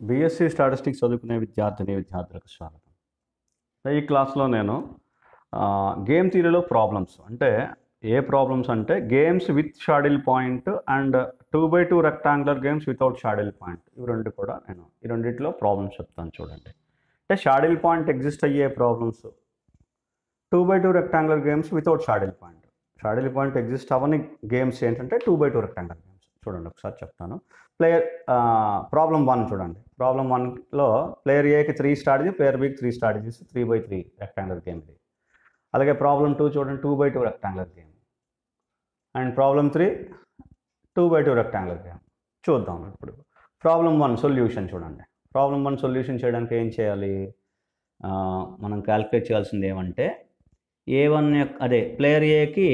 BSc statistics చదువుకునే విద్యార్థిని విద్యార్థులకు స్వాగతం ఈ క్లాస్లో నేను గేమ్ థియరీలో ప్రాబ్లమ్స్ అంటే ఏ ప్రాబ్లమ్స్ అంటే games with saddle point and two by two rectangular games without saddle point ఇవి రెండు కూడా నేను ఈ రెండిట్లో ప్రాబ్లమ్స్ చెప్తాను చూడండి అంటే షాడిల్ పాయింట్ ఎగ్జిస్ట్ అయ్యే problems two by two rectangular games without saddle point saddle point exist అవ్వని గేమ్స్ ఏంటంటే two by two rectangular games చూడండి ఒకసారి చెప్తాను ప్లేయర్ ప్రాబ్లం వన్ చూడండి ప్రాబ్లం వన్లో ప్లేయర్ ఏకి త్రీ స్ట్రాటజీ ప్లేయర్ బికి three strategies three by three rectangular game ఇది అలాగే ప్రాబ్లం టూ చూడండి two by two rectangular game and problem three two by two rectangular game చూద్దాం ఇప్పుడు ప్రాబ్లం వన్ సొల్యూషన్ చూడండి ప్రాబ్లం వన్ సొల్యూషన్ చేయడానికి ఏం చేయాలి ఆ, మనం క్యాలిక్యులేట్ చేయాల్సింది ఏమంటే ఏ వన్ యొక్క అదే ప్లేయర్ ఏకి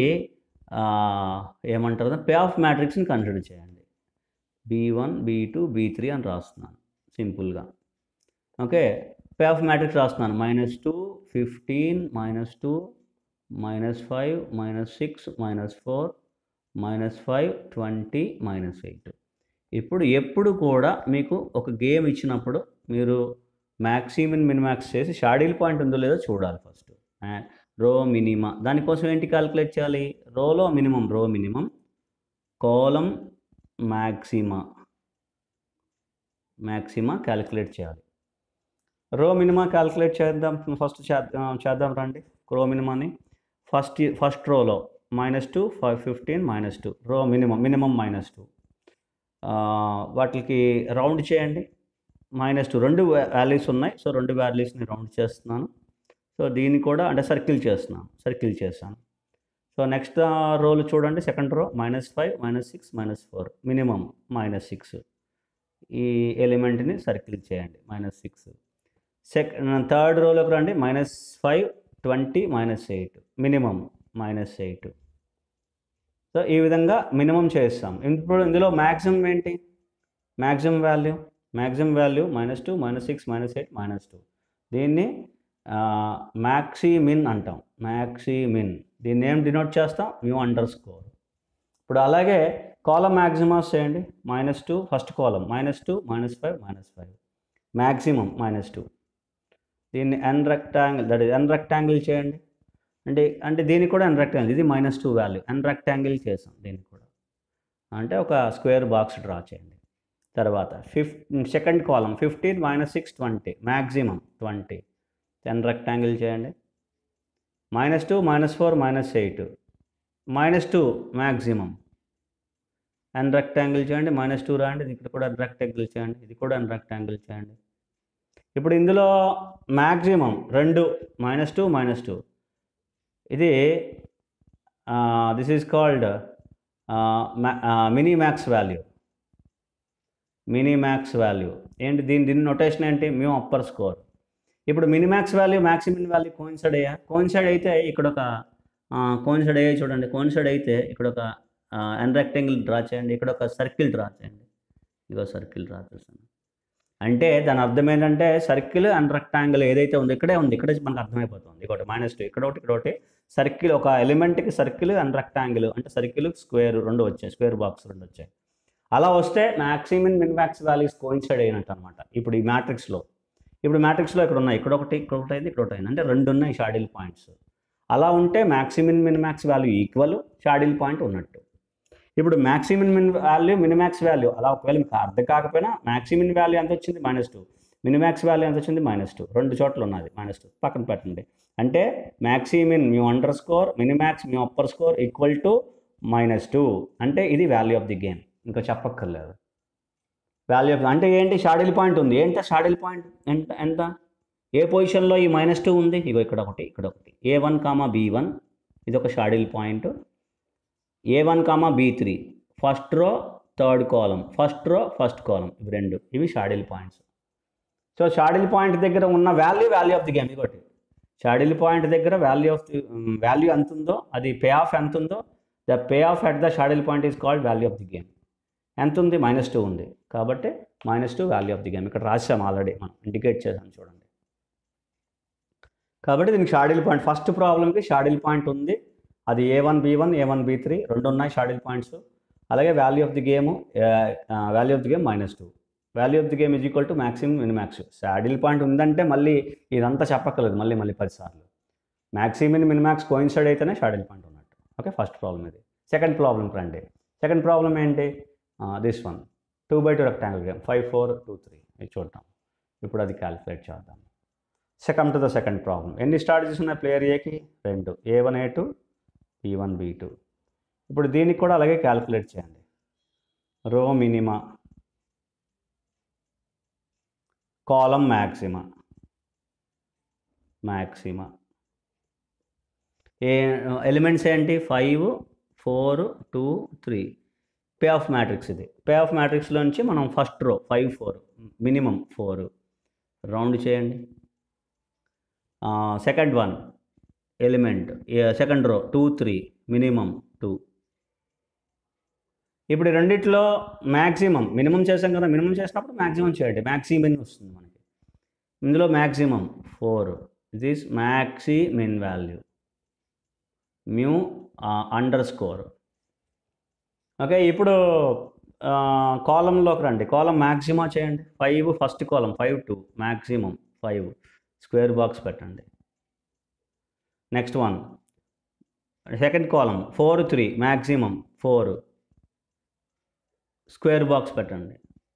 ఏమంటారు పే ఆఫ్ మ్యాట్రిక్స్ని కన్సిడర్ చేయండి B one B two B three అని రాస్తున్నాను సింపుల్గా ఓకే పే ఆఫ్ మ్యాట్రిక్స్ రాస్తున్నాను minus two fifteen minus two minus five minus six minus four minus five twenty minus eight ఇప్పుడు ఎప్పుడు కూడా మీకు ఒక గేమ్ ఇచ్చినప్పుడు మీరు మ్యాక్సిమం మినిమాక్స్ చేసి షాడిల్ పాయింట్ ఉందో లేదో చూడాలి ఫస్ట్ రో మినిమా దానికోసం ఏంటి క్యాలిక్యులేట్ చేయాలి రోలో minimum row minimum column maxima maxima calculate చేయాలి రో మినిమా క్యాలిక్యులేట్ చేద్దాం ఫస్ట్ చేద్దాం చేద్దాం రండి రో మినిమాని ఫస్ట్ ఫస్ట్ రోలో minus two five fifteen minus two row minimum minimum minus two వాటికి రౌండ్ చేయండి మైనస్ టూ రెండు వాల్యూస్ ఉన్నాయి సో రెండు వాల్యూస్ని రౌండ్ చేస్తున్నాను సో దీన్ని కూడా అంటే సర్కిల్ చేస్తున్నాను సర్కిల్ చేస్తాను సో నెక్స్ట్ రోలు చూడండి second row minus five minus six minus four minimum minus six ఈ ఎలిమెంట్ని సర్కిల్ చేయండి మైనస్ సిక్స్ సెకండ్ థర్డ్ రోలోకి రండి minus five twenty minus eight minimum minus eight so ఈ విధంగా మినిమం చేస్తాం ఇప్పుడు ఇందులో మ్యాక్సిమం ఏంటి maximum value maximum value minus two minus six minus eight minus two దీన్ని మ్యాక్సిమిన్ అంటాం మ్యాక్సిమిన్ దీన్ని ఏం డినోట్ చేస్తాం మ్యూ అండర్ స్కోర్ ఇప్పుడు అలాగే కాలం మ్యాక్సిమస్ చేయండి minus two first column minus two minus five minus five maximum minus two దీన్ని in rectangle that is in rectangle చేయండి అంటే అంటే దీనికి కూడా ఎన్ రెక్టాంగిల్ ఇది minus two value in rectangle చేసాం దీనికి కూడా అంటే ఒక స్క్వేర్ బాక్స్ డ్రా చేయండి తర్వాత ఫిఫ్ second column fifteen minus six twenty maximum twenty in rectangle చేయండి minus two minus four minus eight minus two maximum in rectangle చేయండి మైనస్ టూ రాండి ఇక్కడ కూడా ఎన్ రెక్టాంగిల్ చేయండి ఇది కూడా ఎన్ రెక్టాంగిల్ చేయండి ఇప్పుడు ఇందులో మ్యాక్సిమం రెండు మైనస్ టూ మైనస్ టూ ఇది this is called minimax value minimax value ఏంటి దీని దీని నొటేషన్ ఏంటి మేము అప్పర్ స్కోర్ ఇప్పుడు minimax value maximum value coincide అయ్యా కోయిన్సైడ్ అయితే ఇక్కడ ఒక కోయిన్సైడ్ అయ్యే చూడండి కోయిన్సైడ్ అయితే ఇక్కడ ఒక ఎన్ రెక్టాంగిల్ డ్రా చేయండి ఇక్కడ ఒక సర్కిల్ డ్రా చేయండి ఇదో సర్కిల్ డ్రా చేస్తాను అంటే దాని అర్థం ఏంటంటే సర్కిల్ అండ్ రెక్టాంగిల్ ఏదైతే ఉందో ఇక్కడే ఉంది ఇక్కడే మనకు అర్థమైపోతుంది ఇక్కడ మైనస్ టూ ఇక్కడ ఒకటి ఇక్కడ ఒకటి సర్కిల్ ఒక ఎలిమెంట్కి సర్కిల్ అండ్ రెక్టాంగిల్ అంటే సర్కిల్ స్క్వేర్ రెండు వచ్చాయి స్క్వేర్ బాక్స్ రెండు వచ్చాయి అలా వస్తే మ్యాక్సిమం మినిమాక్స్ వాల్యూస్ కోయిన్సైడ్ అయినట్టు అనమాట ఇప్పుడు ఈ మ్యాట్రిక్స్లో ఇప్పుడు మ్యాట్రిక్స్లో ఇక్కడ ఉన్నాయి ఇక్కడ ఒకటి ఇక్కడ ఒకటి అయింది ఇక్కడ ఒకటి అయింది అంటే రెండు ఉన్నాయి షాడిల్ పాయింట్స్ అలా ఉంటే maximum minimax value equal saddle point ఉన్నట్టు ఇప్పుడు maximum min value minimax value అలా ఒకవేళ మీకు అర్థం కాకపోయినా మ్యాక్సిమం వాల్యూ ఎంత వచ్చింది మైనస్ టూ మినిమాక్స్ వాల్యూ ఎంత వచ్చింది మైనస్ టూ రెండు చోట్ల ఉన్నది మైనస్ టూ పక్కన పెట్టండి అంటే maximin mu under score minimax mu upper score equal to minus two అంటే ఇది వాల్యూ ఆఫ్ ది గేమ్ ఇంకా చెప్పక్కర్లేదు వాల్యూ ఆఫ్ అంటే ఏంటి షాడిల్ పాయింట్ ఉంది ఏంటి షాడిల్ పాయింట్ ఎంత ఎంత ఏ పొజిషన్లో ఈ మైనస్ టూ ఉంది ఇగో ఇక్కడ ఒకటి ఇక్కడ ఒకటి A one comma B one ఇది ఒక saddle point A one comma B three first row third column first row first column ఇవి రెండు ఇవి saddle points so saddle point దగ్గర ఉన్న value value of the game ఇగోటి షాడిల్ పాయింట్ దగ్గర value of the value ఎంత ఉందో అది పే ఆఫ్ ఎంత ఉందో the payoff at the saddle point is called value of the game ఎంత ఉంది మైనస్ టూ ఉంది కాబట్టి minus two value of the game ఇక్కడ రాసాం ఆల్రెడీ మనం ఇండికేట్ చేసాం చూడండి కాబట్టి దీనికి షాడిల్ పాయింట్ ఫస్ట్ ప్రాబ్లమ్కి షాడిల్ పాయింట్ ఉంది అది A one B one A one B three రెండు ఉన్నాయి షాడిల్ పాయింట్స్ అలాగే value of the game value of the game minus two value of the game is equal to maximum minimax saddle point ఉందంటే మళ్ళీ ఇదంతా చెప్పక్కర్లేదు మళ్ళీ మళ్ళీ పదిసార్లు మ్యాక్సిమం మినిమాక్స్ కోయిన్సైడ్ అయితేనే షాడిల్ పాయింట్ ఉన్నట్టు ఓకే ఫస్ట్ ప్రాబ్లం ఇది సెకండ్ ప్రాబ్లం రండి సెకండ్ ప్రాబ్లం ఏంటి this one two by two rectangle game five four two three ఇది చూద్దాం ఇప్పుడు అది క్యాలిక్యులేట్ చేద్దాం second to the second problem ఎన్ని స్ట్రాటజీస్ ఉన్నాయి ప్లేయర్ ఏకి రెండు A one A two B one B two ఇప్పుడు దీనికి కూడా అలాగే క్యాలిక్యులేట్ చేయండి row minima column maxima maxima ఏ ఎలిమెంట్స్ ఏంటి five four two three pay payoff matrix ఇది పే ఆఫ్ మ్యాట్రిక్స్లోంచి మనం first row five four minimum four round చేయండి second one element second row two three minimum two ఇప్పుడు ఈ రెండిట్లో maximum minimum చేసాం కదా మినిమం చేసినప్పుడు మ్యాక్సిమం చేయండి మ్యాక్సిమిన్ వస్తుంది మనకి ఇందులో maximum four this maximin value mu under underscore okay ఇప్పుడు కాలంలోకి రండి కాలం మ్యాక్సిమా చేయండి five first column five two maximum five square box పెట్టండి next one second column four three maximum four square box పెట్టండి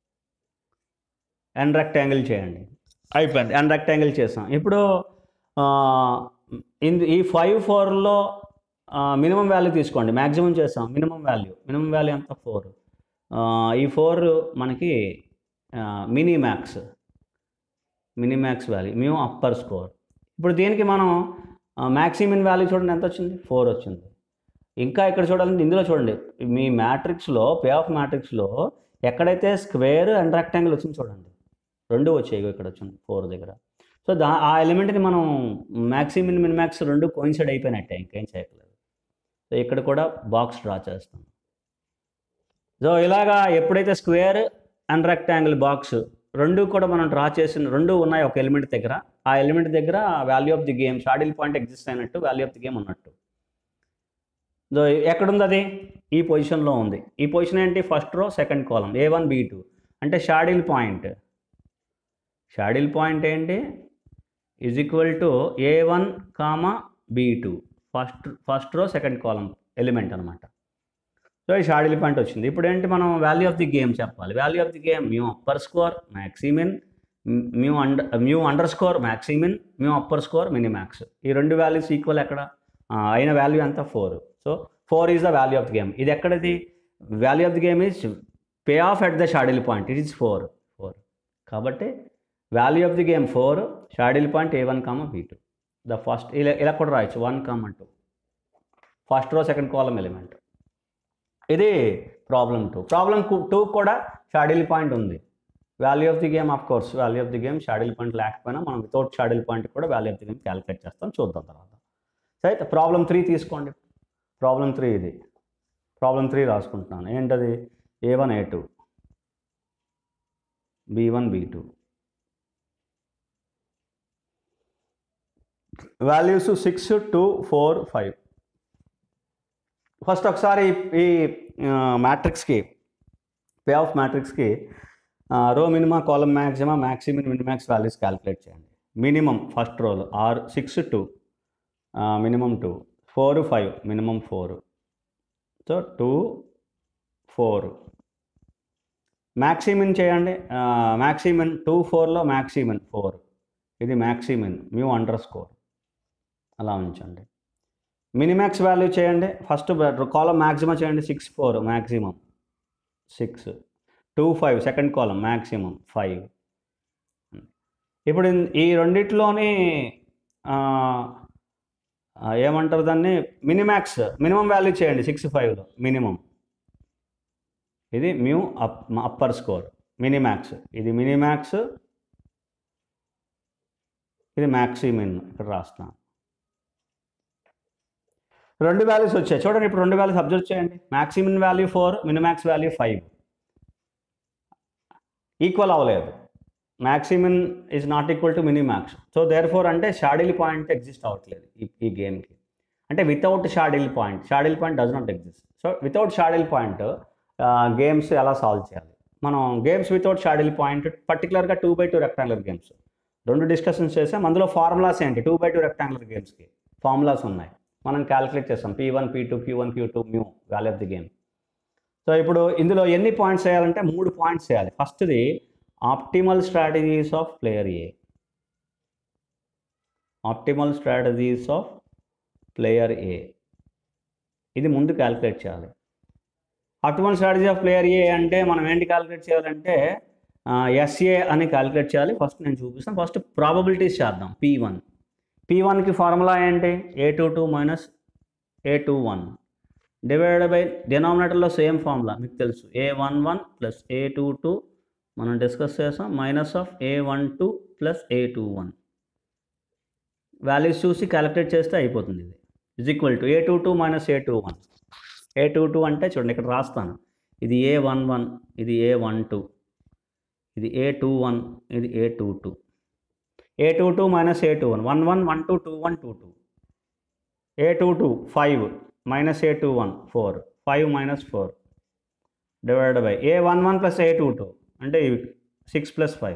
in rectangle చేయండి అయిపోయింది ఎన్ rectangle చేసాం ఇప్పుడు ఇందు ఈ ఫైవ్ ఫోర్లో మినిమం వాల్యూ తీసుకోండి మ్యాక్సిమం చేస్తాం మినిమం వాల్యూ మినిమం వాల్యూ ఎంత ఫోర్ ఈ ఫోర్ మనకి minimax minimax value మేము అప్పర్ స్కోర్ ఇప్పుడు దీనికి మనం మ్యాక్సిమిన్ వాల్యూ చూడండి ఎంత వచ్చింది ఫోర్ వచ్చింది ఇంకా ఇక్కడ చూడాలంటే ఇందులో చూడండి మీ మ్యాట్రిక్స్లో పే ఆఫ్ మ్యాట్రిక్స్లో ఎక్కడైతే స్క్వేర్ అండ్ రెక్టాంగిల్ వచ్చింది చూడండి రెండు వచ్చాయి ఇగో ఇక్కడ వచ్చింది ఫోర్ దగ్గర సో దా ఆ ఎలిమెంట్ని మనం మ్యాక్సిమిన్ మిన్ మ్యాక్స్ రెండు కోయిన్సైడ్ అయిపోయినట్టే ఇంకేం చేయట్లేదు సో ఇక్కడ కూడా బాక్స్ డ్రా చేస్తాం సో ఇలాగా ఎప్పుడైతే స్క్వేర్ అండ్ రెక్టాంగిల్ బాక్స్ రెండు కూడా మనం డ్రా చేసిన రెండు ఉన్నాయి ఒక ఎలిమెంట్ దగ్గర ఆ ఎలిమెంట్ దగ్గర value of the game saddle point exist అయినట్టు వాల్యూ ఆఫ్ ది గేమ్ ఉన్నట్టు సో ఎక్కడుంది అది ఈ పొజిషన్లో ఉంది ఈ పొజిషన్ ఏంటి first row second column A one B two అంటే షాడిల్ పాయింట్ షాడిల్ పాయింట్ ఏంటి is equal to A one comma B two first first row second column element అనమాట సో ఈ షాడిల్ పాయింట్ వచ్చింది ఇప్పుడు ఏంటి మనం వాల్యూ ఆఫ్ ది గేమ్ చెప్పాలి value of the game mu upper score maximin mu under mu under underscore maximin mu upper score minimax ఈ రెండు values equal ఎక్కడ ఆ, అయిన వాల్యూ ఎంత four so four is the value of the game ఇది ఎక్కడది value of the game is payoff at the saddle point it is four four కాబట్టి value of the game four saddle point A one comma B two the first ఇలా ఇలా కూడా రాయొచ్చు one comma two first row second column element ఇది problem two problem two కూడా saddle point ఉంది value of the game of course value of the game saddle point లేకపోయినా మనం without saddle point కూడా value of the game calculate చేస్తాం చూద్దాం తర్వాత so అయితే ప్రాబ్లం త్రీ తీసుకోండి ప్రాబ్లం త్రీ ఇది ప్రాబ్లం త్రీ రాసుకుంటున్నాను ఏంటది A one A two B one B two values six two four five first ఒకసారి ఈ మ్యాట్రిక్స్కి పే ఆఫ్ మ్యాట్రిక్స్కి row minima column maxima maximin minimax values calculate చేయండి minimum first row R six two minimum two four five minimum four so two four maximin చేయండి maximin two ఫోర్లో maximin four ఇది maximin mu under underscore అలా ఉంచండి minimax value చేయండి first column maximum చేయండి six four maximum six two five second column maximum five ఇప్పుడు ఇన్- ఈ రెండిట్లోని ఆ, ఆ, ఏమంటారు దాన్ని మినిమాక్స్ మినిమం వాల్యూ చేయండి సిక్స్ ఫైవ్లో మినిమం ఇది mu up upper score minimax ఇది మినిమాక్స్ ఇది మ్యాక్సిమిన్ ఇక్కడ రాస్తున్నాను రెండు వాల్యూస్ వచ్చాయి చూడండి ఇప్పుడు రెండు వాల్యూస్ అబ్జర్వ్ చేయండి maximin value four minimax value five equal అవ్వలేదు maximin is not equal to minimax so therefore అంటే షాడిల్ పాయింట్ ఎగ్జిస్ట్ అవ్వట్లేదు ఈ ఈ గేమ్కి అంటే without saddle point saddle point does not exist so without saddle point games ఎలా solve చేయాలి మనం గేమ్స్ వితౌట్ షాడిల్ పాయింట్ పర్టికులర్గా two by two rectangular games రెండు డిస్కషన్స్ చేసాం అందులో ఫార్ములాస్ ఏంటి టూ బై టూ రెక్టాంగులర్ గేమ్స్కి ఫార్ములాస్ ఉన్నాయి మనం క్యాలిక్యులేట్ చేస్తాం P one P two Q one Q two mu value of the game so ఇప్పుడు ఇందులో ఎన్ని పాయింట్స్ వేయాలంటే మూడు పాయింట్స్ వేయాలి ఫస్ట్ది optimal strategies of player A optimal strategies of player A ఇది ముందు క్యాలిక్యులేట్ చేయాలి optimal strategy of player A అంటే మనం ఏంటి క్యాలిక్యులేట్ చేయాలంటే ఎస్ఏ అని క్యాలిక్యులేట్ చేయాలి ఫస్ట్ నేను చూపిస్తాను ఫస్ట్ ప్రాబబిలిటీస్ చేద్దాం పీ వన్ పీ వన్కి ఫార్ములా ఏంటి A two two minus A two one divided by డినామినేటర్లో సేమ్ ఫార్ములా మీకు తెలుసు A one one plus A two two మనం డిస్కస్ చేసాం minus of A one two plus A two one values చూసి calculate చేస్తే అయిపోతుంది ఇది is equal to A two two minus A two one A two two అంటే చూడండి ఇక్కడ రాస్తాను ఇది ఏ వన్ వన్ ఇది ఏ వన్ టూ ఇది ఏ టూ వన్ ఇది A two two A two two minus A two one one one one two two one two two A two two five minus A two one four five minus four divided by A one one plus A two two అంటే six plus five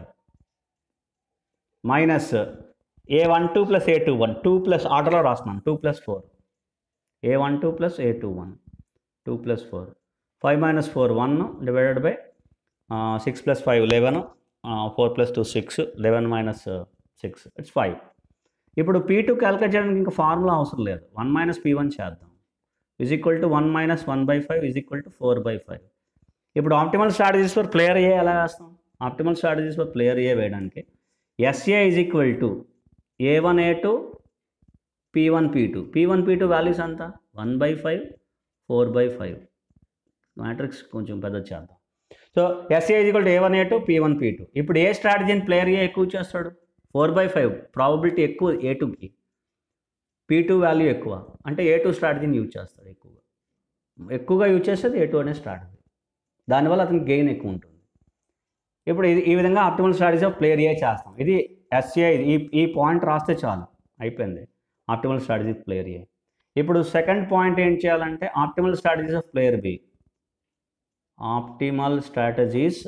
minus A one two plus A two one two plus ఆర్డర్లో రాస్తున్నాను two plus four A one two plus A two one two plus four five minus four one divided by six plus five eleven four plus two six eleven minus six it's five ఇప్పుడు P two calculate చేయడానికి ఇంకా formula అవసరం లేదు one minus P one చేద్దాం is equal to one minus one by five is equal to four by five ఇప్పుడు optimal strategies for player A ఎలా వేస్తాం optimal strategies for player A వేయడానికి SA is equal to A one A two P one P two P one P two values అంత one by five four by five matrix కొంచెం పెద్ద చేద్దాం so SA is equal to A one A two P one P two ఇప్పుడు ఏ స్ట్రాటజీని player ఏ ఎక్కువ చేస్తాడు four by five probability ఎక్కువ ఏ టూకి పీ టూ వాల్యూ ఎక్కువ అంటే ఏ టూ స్ట్రాటజీని యూజ్ చేస్తాడు ఎక్కువగా ఎక్కువగా యూజ్ చేసేది ఏ టూ అనే స్ట్రాటజీ దానివల్ల అతనికి గెయిన్ ఎక్కువ ఉంటుంది ఇప్పుడు ఇది ఈ విధంగా optimal strategy of player A చేస్తాం ఇది ఎస్ఏ ఈ ఈ పాయింట్ రాస్తే చాలు అయిపోయింది ఆప్టిమల్ స్ట్రాటజీ ప్లేయర్ ఏ ఇప్పుడు సెకండ్ పాయింట్ ఏం చేయాలంటే optimal strategies of player B optimal strategies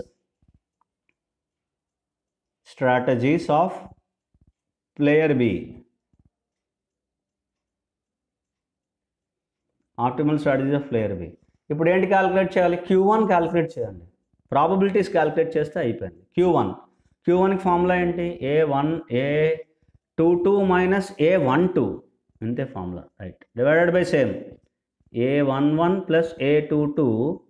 strategies of player B optimal strategies of player B ఇప్పుడు ఏంటి క్యాలిక్యులేట్ చేయాలి క్యూ వన్ క్యాలిక్యులేట్ చేయండి ప్రాబబిలిటీస్ క్యాలిక్యులేట్ చేస్తే అయిపోయింది క్యూ వన్ క్యూ వన్కి ఫార్ములా ఏంటి A one A two two minus A one two అంతే formula right divided by same A one one plus A two two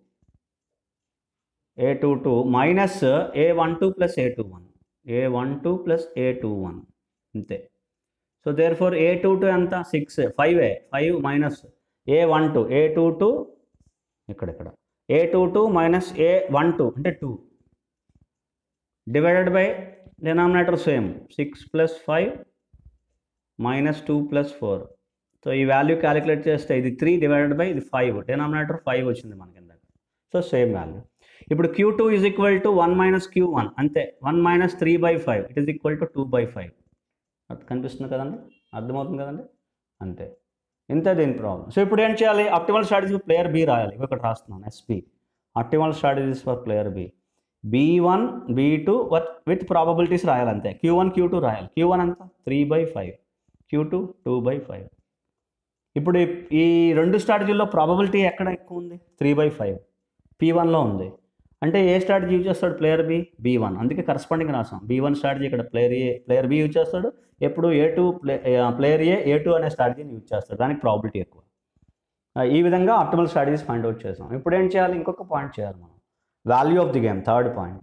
A two two minus A one two plus A two one A one two plus A two one అంతే so therefore A two two ఎంత six five A five minus A one two A two two ఇక్కడ ఇక్కడ A two two minus A one two అంటే two divided by denominator same six plus five minus two plus four so ఈ value calculate చేస్తే ఇది three divided by ఇది five denominator five వచ్చింది మనకి ఇందాక సో సేమ్ వాల్యూ ఇప్పుడు Q two is equal to one minus Q one అంతే one minus three by five it is equal to two by five అది కనిపిస్తుంది కదండి అర్థమవుతుంది కదండి అంతే ఇంతే దీని ప్రాబ్లం సో ఇప్పుడు ఏం చేయాలి ఆప్టిమల్ స్ట్రాటజీ ప్లేయర్ బి రాయాలి ఇక్కడ రాస్తున్నాను SP optimal strategies for player B B one B two with probabilities రాయాలి అంతే క్యూ వన్ క్యూ టూ రాయాలి క్యూ వన్ అంతా three by five Q two two by five ఇప్పుడు ఈ- ఈ రెండు స్ట్రాటజీల్లో ప్రాబబిలిటీ ఎక్కడ ఎక్కువ ఉంది త్రీ బై ఫైవ్ పీ వన్లో ఉంది అంటే ఏ స్ట్రాటజీ యూజ్ చేస్తాడు ప్లేయర్ బి బీ వన్ అందుకే కరస్పాండింగ్ రాసాం బీ వన్ స్ట్రాటజీ ఇక్కడ player A player B use చేస్తాడు ఎప్పుడు A two play player A A two అనే స్ట్రాటజీని యూజ్ చేస్తాడు దానికి ప్రాబిలిటీ ఎక్కువ ఆ, ఈ విధంగా ఆప్టిమల్ స్ట్రాటజీస్ ఫైండ్ అవుట్ చేసాం ఇప్పుడు ఏం చేయాలి ఇంకొక పాయింట్ చేయాలి మనం value of the game third point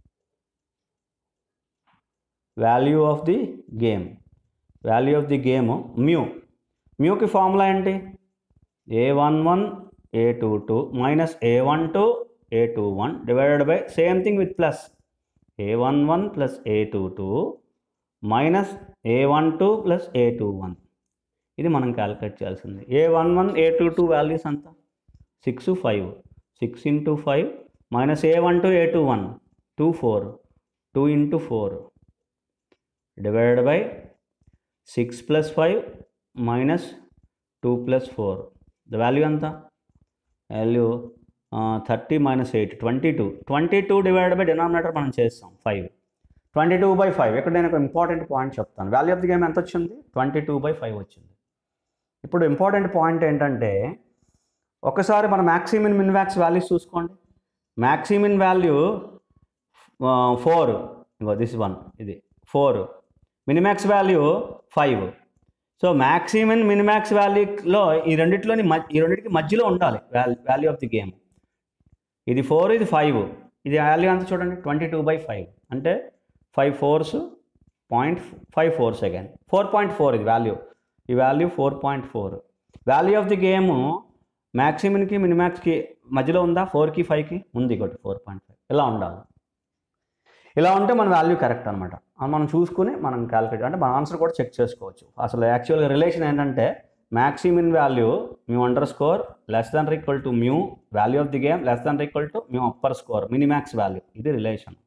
value of the game value of the game mu మ్యూకి ఫార్ములా ఏంటి A one one A two two minus A one two A two one divided by same thing with plus A one one plus A two two minus A one two plus A two one ఇది మనం calculate చేయాల్సింది A one one A two two values అంత six five six into five minus A one two A two one two four two into four divided by six plus five minus two plus four the value ఎంత value thirty minus eight twenty two twenty two divided by denominator మనం చేస్తాం five twenty two by five ఇక్కడ నేను ఒక important point చెప్తాను value of the game ఎంత వచ్చింది twenty two by five వచ్చింది ఇప్పుడు ఇంపార్టెంట్ పాయింట్ ఏంటంటే ఒకసారి మన మ్యాక్సిమిన్ మిన్వాక్స్ వాల్యూస్ చూసుకోండి మ్యాక్సిమిన్ వాల్యూ ఫోర్ ఇంకో దిస్ వన్ ఇది four minimax value five so maximum minimax వాల్యూలో ఈ రెండిట్లోని మ- ఈ రెండింటికి మధ్యలో ఉండాలి వాల్యూ ఆఫ్ ది గేమ్ ఇది ఫోర్ ఇది ఫైవ్ ఇది వాల్యూ అంత చూడండి ట్వంటీ టూ బై ఫైవ్ అంటే five fours point five four second four point four ఇది వాల్యూ ఈ value four point four value of the game మ్యాక్సిమిన్కి మినిమాక్స్కి మధ్యలో ఉందా ఫోర్కి ఫైవ్కి ఉంది ఒకటి ఫోర్ పాయింట్ ఫైవ్ ఇలా ఉండాలి ఇలా ఉంటే మన వాల్యూ కరెక్ట్ అనమాట మనం చూసుకుని మనం క్యాలిక్యులేట్ అంటే మన ఆన్సర్ కూడా చెక్ చేసుకోవచ్చు అసలు యాక్చువల్గా రిలేషన్ ఏంటంటే maximin value mu under score less than equal to mu value of the game less than equal to mu upper score minimax value ఇది రిలేషన్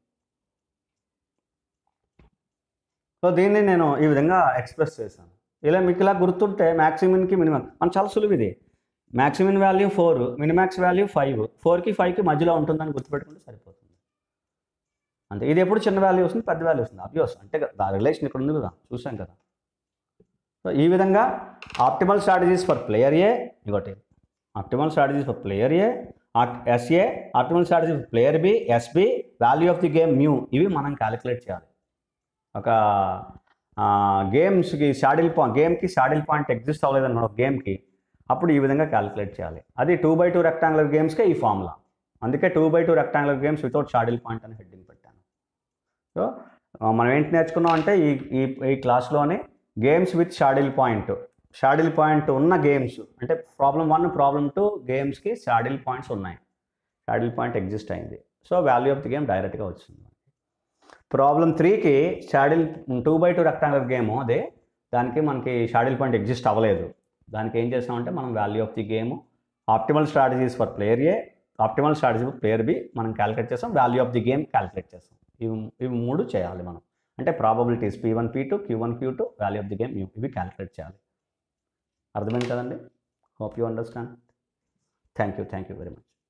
సో దీన్ని నేను ఈ విధంగా ఎక్స్ప్రెస్ చేశాను ఇలా మీకు ఇలా గుర్తుంటే మ్యాక్సిమిన్కి మినిమం మన చాలా సులువు ఇది maximin value four minimax value five ఫోర్కి ఫైవ్కి మధ్యలో ఉంటుందని గుర్తుపెట్టుకుంటే సరిపోతుంది అంతే ఇది ఎప్పుడు చిన్న వాల్యూ వస్తుంది పెద్ద వాల్యూ వస్తుంది అబ్వియస్ అంటే దాని రిలేషన్ ఇక్కడ ఉంది కదా చూసాం కదా సో ఈ విధంగా optimal strategies for player A ఇంకోటి optimal strategies for player A SA optimal strategy for player B SB value of the game mu ఇవి మనం క్యాలిక్యులేట్ చేయాలి ఒక గేమ్స్కి షాడిల్ పాయింట్ గేమ్కి షాడిల్ పాయింట్ ఎగ్జిస్ట్ అవ్వలేదన్నమాట ఒక గేమ్కి అప్పుడు ఈ విధంగా క్యాలిక్యులేట్ చేయాలి అది టూ బై టూ రెక్టాంగులర్ గేమ్స్కే ఈ ఫార్ములా అందుకే two by two rectangular games without saddle point అని హెడ్డింగ్ పెట్టాను సో ఆ, మనం ఏంటి నేర్చుకున్నాం అంటే ఈ ఈ ఈ క్లాస్లోనే games with saddle point saddle point ఉన్న గేమ్స్ అంటే ప్రాబ్లం వన్ ప్రాబ్లం టూ గేమ్స్కి షాడిల్ పాయింట్స్ ఉన్నాయి షాడిల్ పాయింట్ ఎగ్జిస్ట్ అయింది so value of the game డైరెక్ట్గా వచ్చింది ప్రాబ్లం త్రీకి saddle two by two rectangular game అదే దానికి మనకి షాడిల్ పాయింట్ ఎగ్జిస్ట్ అవ్వలేదు దానికి ఏం చేసామంటే మనం value of the game optimal strategies for player A optimal strategy for player B మనం క్యాలిక్యులేట్ చేస్తాం value of the game calculate చేస్తాం ఇవి ఇవి మూడు చేయాలి మనం అంటే probabilities P one P two Q one Q two value of the game ఇవి క్యాలిక్యులేట్ చేయాలి అర్థమైంది కదండి hope you understand thank you thank you very much